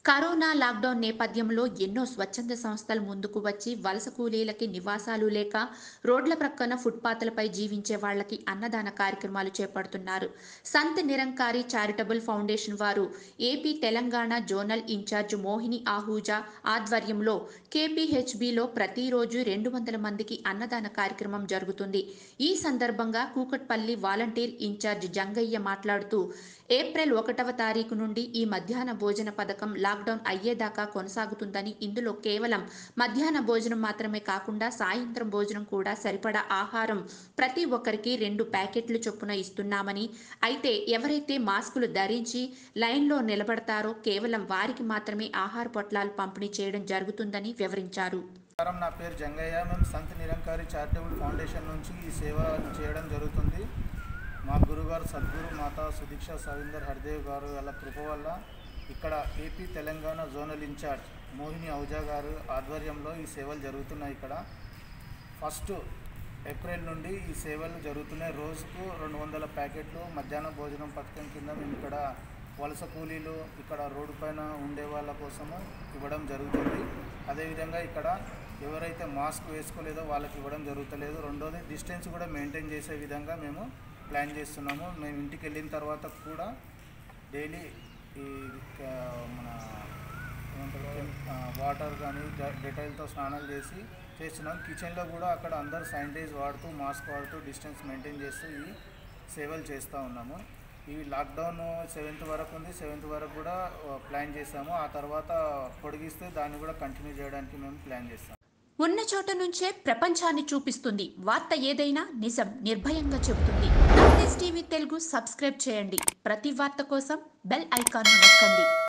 corona lockdown నేపథ్యంలో ఎన్నో స్వచ్ఛంద సంస్థలు ముందుకు వచ్చి వలస కూలీలకి నివాసాలు లేక రోడ్ల ప్రక్కన ఫుట్పాత్లపై జీవించే వాళ్ళకి అన్నదాన కార్యక్రమాలు చేపడుతున్నారు సంత్ నిరంకారి చారిటబుల్ ఫౌండేషన్ వారు AP Telangana zonal incharge Mohini Ahuja ఆధ్వర్యంలో కేపీహెచ్బిలో ప్రతిరోజు రెండు వందల మందికి అన్నదాన కార్యక్రమం జరుగుతుంది ఈ సందర్భంగా కూకట్పల్లి వాలంటీర్ ఇన్ఛార్జ్ జంగయ్య మాట్లాడుతూ ఏప్రిల్ ఒకటవ తారీఖు నుండి ఈ మధ్యాహ్న భోజన పథకం లాక్డౌన్ అయ్యేదాకా కొనసాగుతుందని ఇందులో కేవలం మధ్యాహ్న భోజనం మాత్రమే కాకుండా సాయంత్రం భోజనం కూడా సరిపడా ఆహారం ప్రతి ఒక్కరికి రెండు ప్యాకెట్లు చొప్పున ఇస్తున్నామని అయితే ఎవరైతే మాస్కులు ధరించి లైన్లో నిలబడతారో కేవలం వారికి మాత్రమే ఆహార పొట్లాలు పంపిణీ చేయడం జరుగుతుందని వివరించారు నమస్కారం నా పేరు జంగయ్య మేము సంత్ నిరంకారి చారిటబుల్ ఫౌండేషన్ నుంచి ఈ సేవ చేయడం జరుగుతుంది మా గురుగారు సద్గురు మాతా సుదీక్ష సవీందర్ హర్దేవ్ గారు వాళ్ళ కృప వల్ల ఇక్కడ AP Telangana zonal incharge Mohini Ahuja గారు ఆధ్వర్యంలో ఈ సేవలు జరుగుతున్నాయి ఇక్కడ ఫస్ట్ ఏప్రిల్ నుండి ఈ సేవలు జరుగుతున్నాయి రోజుకు రెండు వందల ప్యాకెట్లు మధ్యాహ్న భోజనం పథకం కింద మేము ఇక్కడ వలస కూలీలు ఇక్కడ రోడ్డు పైన ఉండే వాళ్ళ కోసము ఇవ్వడం జరుగుతుంది అదేవిధంగా ఇక్కడ ఎవరైతే మాస్క్ వేసుకోలేదో వాళ్ళకి ఇవ్వడం జరుగుతలేదు రెండోది డిస్టెన్స్ కూడా మెయింటైన్ చేసే విధంగా మేము ప్లాన్ చేస్తున్నాము మేము ఇంటికి వెళ్ళిన తర్వాత కూడా డైలీ ఈ ఆ, మన ఏమంటారు ఆ, వాటర్ కానీ డెటాయిల్తో స్నానాలు చేసి చేస్తున్నాం కిచెన్లో కూడా అక్కడ అందరూ శానిటైజ్ వాడుతూ మాస్క్ వాడుతూ డిస్టెన్స్ మెయింటైన్ చేస్తూ ఈ సేవలు చేస్తూ ఉన్నాము ఈ లాక్డౌన్ సెవెంత్ వరకు ఉంది సెవెంత్ వరకు కూడా ఆ, ప్లాన్ చేసాము ఆ తర్వాత పొడిగిస్తే దాన్ని కూడా కంటిన్యూ చేయడానికి మేము ప్లాన్ చేస్తాం ఉన్న చోట నుంచే ప్రపంచాన్ని చూపిస్తుంది వార్త ఏదైనా నిజం నిర్భయంగా చెబుతుంది టీవీ తెలుగు సబ్స్క్రైబ్ చేయండి ప్రతి వార్త కోసం బెల్ ఐకాన్ నొక్కండి